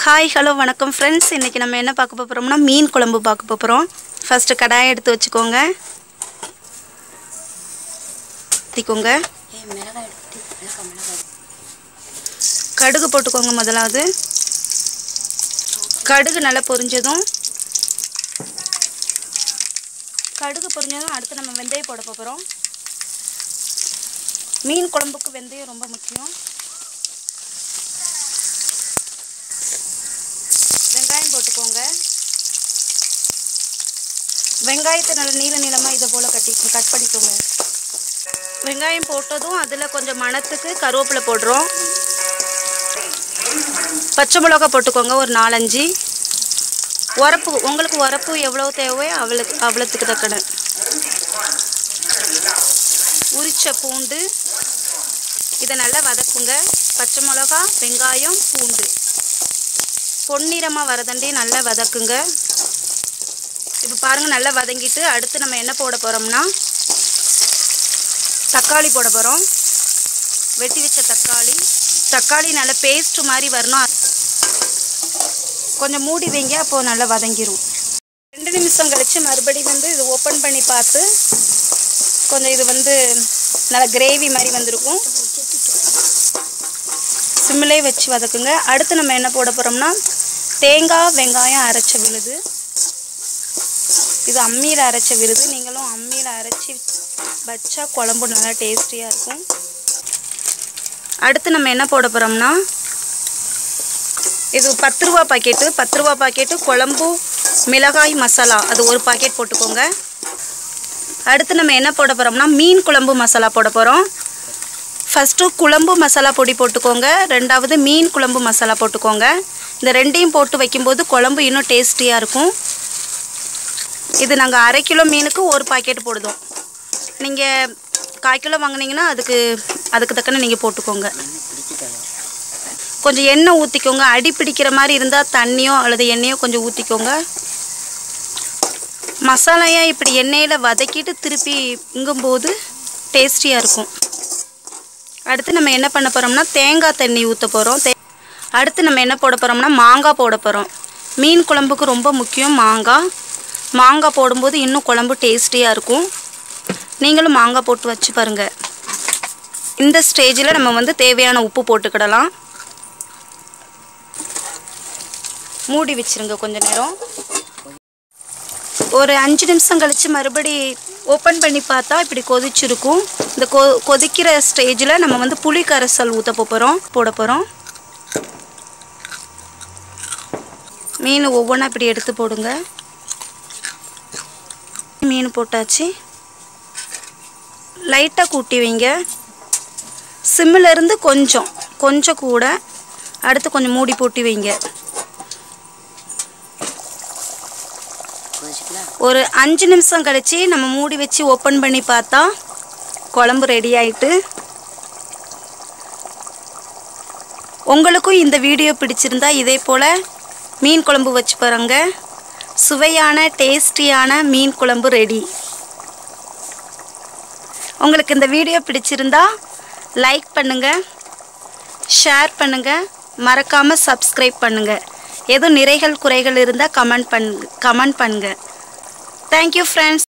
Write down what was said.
hi hello வணக்கம் friends இன்றைக்கி நம்ம என்ன பார்க்க போகிறோம்னா மீன் குழம்பு பார்க்க போகிறோம் ஃபஸ்ட்டு கடாயை எடுத்து வச்சுக்கோங்க ஊற்றிக்கோங்க ஏய் மிளகாய் எடுத்து மிளகாய் மிளகாய் கடுகு போட்டுக்கோங்க முதலாவது கடுகு நல்லா பொரிஞ்சதும் கடுகு பொரிஞ்சதும் அடுத்து நம்ம வெந்தயம் போட போகிறோம் மீன் குழம்புக்கு வெந்தயம் ரொம்ப முக்கியம் வெங்காயம் போட்டுக்கோங்க வெங்காயத்தை நல்ல நீள நீளமாக இதை போல் கட்டி கட் பண்ணிக்கோங்க வெங்காயம் போட்டதும் அதில் கொஞ்சம் மணத்துக்கு கருவேப்பிலை போடுறோம் பச்சை மிளகா போட்டுக்கோங்க ஒரு நாலஞ்சு உரப்பு உங்களுக்கு உரப்பு எவ்வளோ தேவையோ அவ்வளோக்கு அவ்வளோத்துக்கு தக்கன உரிச்ச பூண்டு இதை நல்லா வதக்குங்க பச்சை மிளகா வெங்காயம் பூண்டு பொன்னிறமாக வரதண்டி நல்லா வதக்குங்க இப்போ பாருங்கள் நல்லா வதங்கிட்டு அடுத்து நம்ம என்ன போட போகிறோம்னா தக்காளி போட போகிறோம் வெட்டி வச்ச தக்காளி தக்காளி நல்லா பேஸ்ட் மாதிரி வரணும் கொஞ்சம் மூடி வைங்க அப்போது நல்லா வதங்கிரும் ரெண்டு நிமிஷம் கழித்து மறுபடியும் வந்து இது ஓப்பன் பண்ணி பார்த்து கொஞ்சம் இது வந்து நல்லா கிரேவி மாதிரி வந்திருக்கும் சிம்மிலே வச்சு வதக்குங்க அடுத்து நம்ம என்ன போட போகிறோம்னா தேங்காய் வெங்காயம் அரைச்ச விழுது இது அம்மியில் அரைச்ச விழுது நீங்களும் அம்மியில் அரைச்சி வச்சா குழம்பு நல்லா டேஸ்டியாக இருக்கும் அடுத்து நம்ம என்ன போட போகிறோம்னா இது பத்து ரூபா பாக்கெட்டு பத்து ரூபா பாக்கெட்டு குழம்பு மிளகாய் மசாலா அது ஒரு பாக்கெட் போட்டுக்கோங்க அடுத்து நம்ம என்ன போட போகிறோம்னா மீன் குழம்பு மசாலா போட போகிறோம் ஃபஸ்ட்டு குழம்பு மசாலா பொடி போட்டுக்கோங்க ரெண்டாவது மீன் குழம்பு மசாலா போட்டுக்கோங்க இந்த ரெண்டையும் போட்டு வைக்கும்போது குழம்பு இன்னும் டேஸ்டியாக இருக்கும் இது நாங்கள் அரை கிலோ மீனுக்கு ஒரு பாக்கெட் போடுதோம் நீங்கள் கால் கிலோ வாங்குனீங்கன்னா அதுக்கு அதுக்கு தக்கன நீங்கள் போட்டுக்கோங்க பிடிக்குதா கொஞ்சம் எண்ணெய் ஊற்றிக்கோங்க அடி பிடிக்கிற மாதிரி இருந்தால் தண்ணியோ அல்லது எண்ணெயோ கொஞ்சம் ஊற்றிக்கோங்க மசாலையா இப்படி எண்ணெயில் வதக்கிட்டு திருப்பி இங்கும்போது டேஸ்டியாக இருக்கும் அடுத்து நம்ம என்ன பண்ண போகிறோம்னா தேங்காய் தண்ணி ஊற்ற போகிறோம் தே அடுத்து நம்ம என்ன போட போகிறோம்னா மாங்காய் போட போகிறோம் மீன் குழம்புக்கு ரொம்ப முக்கியம் மாங்காய் மாங்காய் போடும்போது இன்னும் குழம்பு டேஸ்டியாக இருக்கும் நீங்களும் மாங்காய் போட்டு வச்சு பாருங்கள் இந்த ஸ்டேஜில் நம்ம வந்து தேவையான உப்பு போட்டுக்கிடலாம் மூடி வச்சிருங்க கொஞ்ச நேரம் ஒரு அஞ்சு நிமிஷம் கழித்து மறுபடி ஓப்பன் பண்ணி பார்த்தா இப்படி கொதிச்சிருக்கும் இந்த கொ கொதிக்கிற ஸ்டேஜில் நம்ம வந்து புளி கரைசல் ஊற்ற போகிறோம் போட போகிறோம் மீன் ஒவ்வொன்றா இப்படி எடுத்து போடுங்க மீன் போட்டாச்சு லைட்டாக கூட்டி வைங்க சிம்மில் இருந்து கொஞ்சம் கொஞ்சம் கூட அடுத்து கொஞ்சம் மூடி போட்டி வைங்க கொதிச்சுக்கலாம் ஒரு அஞ்சு நிமிஷம் கழிச்சு நம்ம மூடி வச்சு ஓப்பன் பண்ணி பார்த்தா குழம்பு ரெடி ஆயிட்டு உங்களுக்கும் இந்த வீடியோ பிடிச்சிருந்தா இதே போல் மீன் குழம்பு வச்சு பாருங்க சுவையான டேஸ்டியான மீன் குழம்பு ரெடி உங்களுக்கு இந்த வீடியோ பிடிச்சிருந்தா லைக் பண்ணுங்கள் ஷேர் பண்ணுங்கள் மறக்காமல் சப்ஸ்கிரைப் பண்ணுங்கள் எதுவும் நிறைகள் குறைகள் இருந்தால் கமெண்ட் பண்ணுங்க கமெண்ட் பண்ணுங்கள் தேங்க்யூ ஃப்ரெண்ட்ஸ்